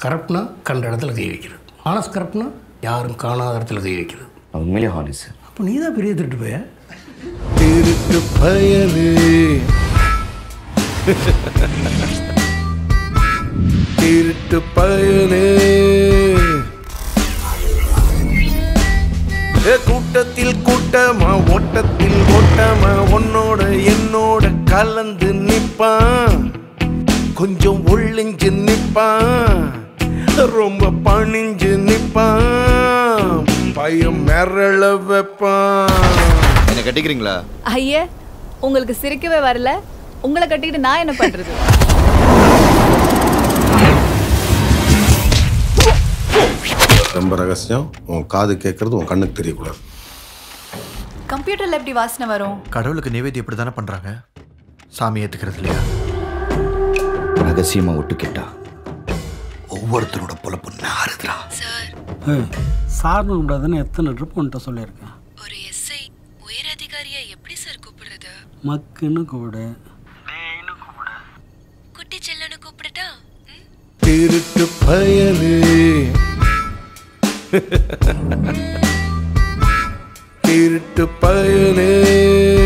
கரப்ட்னா கண்ட இடத்துல கை வைக்கிறது ஆனஸ் கரப்ட்னா யாரும் காணாத இடத்துல கை வைக்கிறது அது உண்மையிலே ஹானஸ் சார் அப்போ நீ தான் பெரிய திருட்டு போய திருட்டு பயலே திருட்டு பயலே ஏ, கூட்டத்தில் கூட்டமா ஓட்டத்தில் ஓட்டமா உன்னோட என்னோட கலந்து நிப்பான் கொஞ்சம் ஒளிஞ்சு நிப்பான் ரொம்ப பணிஞ்சு நிப்பான் பயம் மிரள வைப்பான் என்ன கட்டிக்கிறீங்களா ஐயே உங்களுக்கு சிரிக்கவே வரல உங்களை கட்டிக்கிட்டு நான் என்ன பண்றது ரொம்ப ரகசியம் உன் காது கேட்கறது உன் கண்ணுக்கு தெரியக்கூடாது கம்ப்யூட்டர்ல எப்படி வாசனை வரும் கடவுளுக்கு நைவேத்தியம் இப்படி தானே பண்ணுறாங்க சாமி ஏற்றுக்கிறது இல்லையா ரகசியமாக ஒட்டு கேட்டா ஒவ்வொருத்தரோட பொழப்பு நாறுதுடா சார்னு கூடாதுன்னு எத்தனை ட்ரிப் உன்ட்ட சொல்லியிருக்கேன் ஒரு எஸ்ஐ உயர் அதிகாரியா எப்படி சார் கூப்பிடுறது மக்குன்னு கூப்பிடு குட்டி செல்லன்னு கூப்பிடட்டா திருட்டு பயலே திருட்டு பயலே